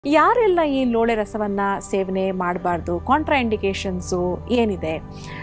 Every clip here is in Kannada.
ಯಾರೆಲ್ಲ ಈ ಲೋಳೆ ರಸವನ್ನು ಸೇವನೆ ಮಾಡಬಾರ್ದು ಕಾಂಟ್ರಾ ಇಂಡಿಕೇಶನ್ಸು ಏನಿದೆ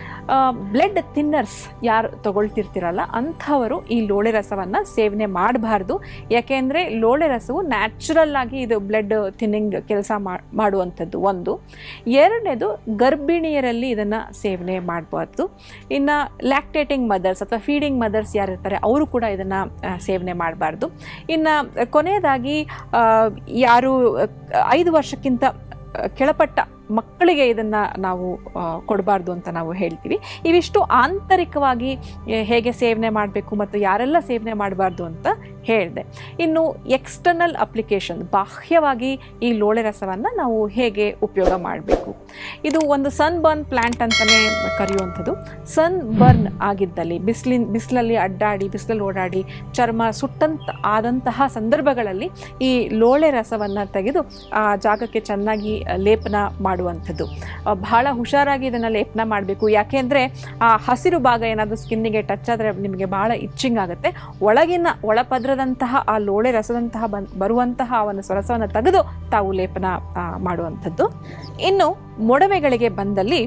ಬ್ಲಡ್ ಥಿನ್ನರ್ಸ್ ಯಾರು ತಗೊಳ್ತಿರ್ತಿರಲ್ಲ ಅಂಥವರು ಈ ಲೋಳೆ ರಸವನ್ನು ಸೇವನೆ ಮಾಡಬಾರ್ದು ಯಾಕೆಂದರೆ ಲೋಳೆ ರಸವು ನ್ಯಾಚುರಲ್ ಆಗಿ ಇದು ಬ್ಲಡ್ ಥಿನ್ನಿಂಗ್ ಕೆಲಸ ಮಾಡುವಂಥದ್ದು ಒಂದು ಎರಡನೇದು ಗರ್ಭಿಣಿಯರಲ್ಲಿ ಇದನ್ನು ಸೇವನೆ ಮಾಡಬಾರ್ದು ಇನ್ನು ಲ್ಯಾಕ್ಟೇಟಿಂಗ್ ಮದರ್ಸ್ ಅಥವಾ ಫೀಡಿಂಗ್ ಮದರ್ಸ್ ಯಾರಿರ್ತಾರೆ ಅವರು ಕೂಡ ಇದನ್ನು ಸೇವನೆ ಮಾಡಬಾರ್ದು ಇನ್ನು ಕೊನೆಯದಾಗಿ ಆ, ಯಾರು ಆ, ಐದು ವರ್ಷಕ್ಕಿಂತ ಆ, ಕೆಳಪಟ್ಟ ಮಕ್ಕಳಿಗೆ ಇದನ್ನು ನಾವು ಕೊಡಬಾರ್ದು ಅಂತ ನಾವು ಹೇಳ್ತೀವಿ ಇವಿಷ್ಟು ಆಂತರಿಕವಾಗಿ ಎ, ಹೇಗೆ ಸೇವನೆ ಮಾಡಬೇಕು ಮತ್ತು ಯಾರೆಲ್ಲ ಸೇವನೆ ಮಾಡಬಾರ್ದು ಅಂತ ಹೇಳಿದೆ ಇನ್ನು ಎಕ್ಸ್ಟರ್ನಲ್ ಅಪ್ಲಿಕೇಶನ್ ಬಾಹ್ಯವಾಗಿ ಈ ಲೋಳೆ ರಸವನ್ನು ನಾವು ಹೇಗೆ ಉಪಯೋಗ ಮಾಡಬೇಕು ಇದು ಒಂದು ಸನ್ ಬರ್ನ್ ಪ್ಲ್ಯಾಂಟ್ ಅಂತಲೇ ಕರೆಯುವಂಥದ್ದು ಸನ್ ಬರ್ನ್ ಆಗಿದ್ದಲ್ಲಿ ಬಿಸಿಲಿನ ಬಿಸಿಲಲ್ಲಿ ಅಡ್ಡಾಡಿ ಬಿಸಿಲಲ್ಲಿ ಓಡಾಡಿ ಚರ್ಮ ಸುಟ್ಟಂತ ಆದಂತಹ ಸಂದರ್ಭಗಳಲ್ಲಿ ಈ ಲೋಳೆ ರಸವನ್ನು ತೆಗೆದು ಆ ಜಾಗಕ್ಕೆ ಚೆನ್ನಾಗಿ ಲೇಪನ ಮಾಡುವಂಥದ್ದು ಆ, ಬಹಳ ಹುಷಾರಾಗಿ ಇದನ್ನು ಲೇಪನ ಮಾಡಬೇಕು ಯಾಕೆಂದರೆ ಆ ಹಸಿರು ಭಾಗ ಏನಾದರೂ ಸ್ಕಿನ್ನಿಗೆ ಟಚ್ ಆದರೆ ನಿಮಗೆ ಬಹಳ ಇಚ್ಚಿಂಗ್ ಆಗುತ್ತೆ ಒಳಗಿನ ಒಳಪದ್ರದಂತಹ ಆ ಲೋಳೆ ರಸದಂತಹ ಬನ್ ಬರುವಂತಹ ಒಂದು ಸ್ವರಸವನ್ನು ತೆಗೆದು ತಾವು ಲೇಪನ ಆ, ಮಾಡುವಂಥದ್ದು ಇನ್ನು ಮೊಡವೆಗಳಿಗೆ ಬಂದಲ್ಲಿ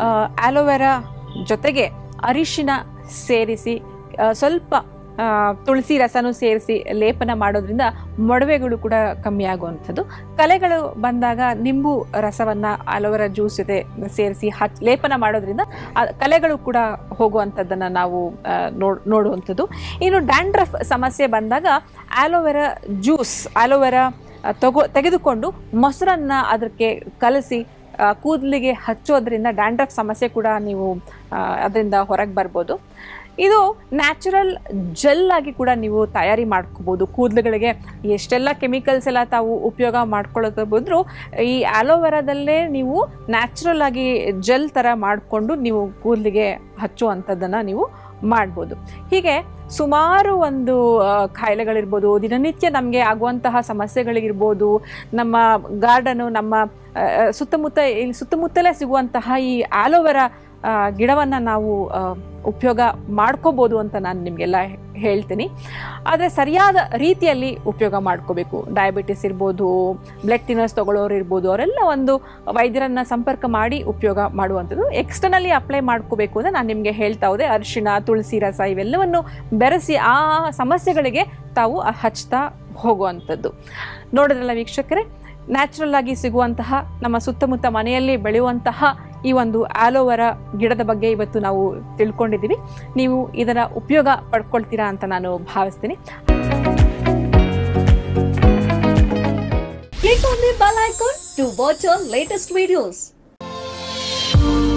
ಆಲೋವೆರಾ ಜೊತೆಗೆ ಅರಿಶಿನ ಸೇರಿಸಿ ಆ, ಸ್ವಲ್ಪ ಆ, ತುಳಸಿ ರಸನೂ ಸೇರಿಸಿ ಲೇಪನ ಮಾಡೋದ್ರಿಂದ ಮೊಡವೆಗಳು ಕೂಡ ಕಮ್ಮಿ ಆಗುವಂಥದ್ದು ಕಲೆಗಳು ಬಂದಾಗ ನಿಂಬು ರಸವನ್ನು ಅಲೋವೆರಾ ಜ್ಯೂಸ್ ಜೊತೆ ಸೇರಿಸಿ ಹಚ್ ಲೇಪನ ಮಾಡೋದ್ರಿಂದ ಆ ಕಲೆಗಳು ಕೂಡ ಹೋಗುವಂಥದ್ದನ್ನು ನಾವು ಆ, ನೋಡ್ ನೋಡುವಂಥದ್ದು ಇನ್ನು ಡ್ಯಾಂಡ್ರಫ್ ಸಮಸ್ಯೆ ಬಂದಾಗ ಆಲೋವೆರಾ ಜ್ಯೂಸ್ ಆಲೋವೆರಾ ಆ, ತಗೋ ತೆಗೆದುಕೊಂಡು ಮೊಸರನ್ನು ಅದಕ್ಕೆ ಕಲಸಿ ಆ, ಕೂದಲಿಗೆ ಹಚ್ಚೋದ್ರಿಂದ ಡ್ಯಾಂಡ್ರಫ್ ಸಮಸ್ಯೆ ಕೂಡ ನೀವು ಅದರಿಂದ ಹೊರಗೆ ಬರ್ಬೋದು ಇದು ನ್ಯಾಚುರಲ್ ಜೆಲ್ ಆಗಿ ಕೂಡ ನೀವು ತಯಾರಿ ಮಾಡ್ಕೋಬೋದು ಕೂದಲುಗಳಿಗೆ ಎಷ್ಟೆಲ್ಲ ಕೆಮಿಕಲ್ಸ್ ಎಲ್ಲ ತಾವು ಉಪಯೋಗ ಮಾಡ್ಕೊಳ್ಳೋದು ಬಂದರೂ ಈ ಆಲೋವೆರಾದಲ್ಲೇ ನೀವು ನ್ಯಾಚುರಲ್ ಆಗಿ ಜೆಲ್ ಥರ ಮಾಡಿಕೊಂಡು ನೀವು ಕೂದಲಿಗೆ ಹಚ್ಚುವಂಥದ್ದನ್ನು ನೀವು ಮಾಡ್ಬೋದು ಹೀಗೆ ಸುಮಾರು ಒಂದು ಆ, ಕಾಯಿಲೆಗಳಿರ್ಬೋದು ದಿನನಿತ್ಯ ನಮಗೆ ಆಗುವಂತಹ ಸಮಸ್ಯೆಗಳಿರ್ಬೋದು ನಮ್ಮ ಗಾರ್ಡನು ನಮ್ಮ ಆ, ಸುತ್ತಮುತ್ತ ಇಲ್ಲಿ ಸುತ್ತಮುತ್ತಲೇ ಸಿಗುವಂತಹ ಈ ಆಲೋವೆರಾ ಗಿಡವನ್ನು ನಾವು ಆ, ಉಪಯೋಗ ಮಾಡ್ಕೋಬೋದು ಅಂತ ನಾನು ನಿಮಗೆಲ್ಲ ಹೇಳ್ತೀನಿ ಆದರೆ ಸರಿಯಾದ ರೀತಿಯಲ್ಲಿ ಉಪಯೋಗ ಮಾಡ್ಕೋಬೇಕು ಡಯಾಬಿಟಿಸ್ ಇರ್ಬೋದು ಬ್ಲಡ್ ಥಿನ್ನರ್ಸ್ ತೊಗೊಳ್ಳೋರು ಇರ್ಬೋದು ಅವರೆಲ್ಲ ಒಂದು ವೈದ್ಯರನ್ನು ಸಂಪರ್ಕ ಮಾಡಿ ಉಪಯೋಗ ಮಾಡುವಂಥದ್ದು ಎಕ್ಸ್ಟರ್ನಲಿ ಅಪ್ಲೈ ಮಾಡ್ಕೋಬೇಕು ಅಂತ ನಾನು ನಿಮಗೆ ಹೇಳ್ತಾ ಹೋದೆ ಅರಿಶಿಣ ತುಳಸಿ ರಸ ಇವೆಲ್ಲವನ್ನು ಬೆರೆಸಿ ಆ ಸಮಸ್ಯೆಗಳಿಗೆ ತಾವು ಹಚ್ತಾ ಹೋಗುವಂಥದ್ದು ನೋಡಿದ್ರಲ್ಲ ವೀಕ್ಷಕರೇ ನ್ಯಾಚುರಲ್ ಆಗಿ ಸಿಗುವಂತಹ ನಮ್ಮ ಸುತ್ತಮುತ್ತ ಮನೆಯಲ್ಲಿ ಬೆಳೆಯುವಂತಹ ಈ ಒಂದು ಆಲೋವೆರಾ ಗಿಡದ ಬಗ್ಗೆ ಇವತ್ತು ನಾವು ತಿಳ್ಕೊಂಡಿದ್ದೀವಿ ನೀವು ಇದರ ಉಪಯೋಗ ಪಡ್ಕೊಳ್ತೀರಾ ಅಂತ ನಾನು ಭಾವಿಸ್ತೀನಿ Click on the bell icon to watch our latest videos.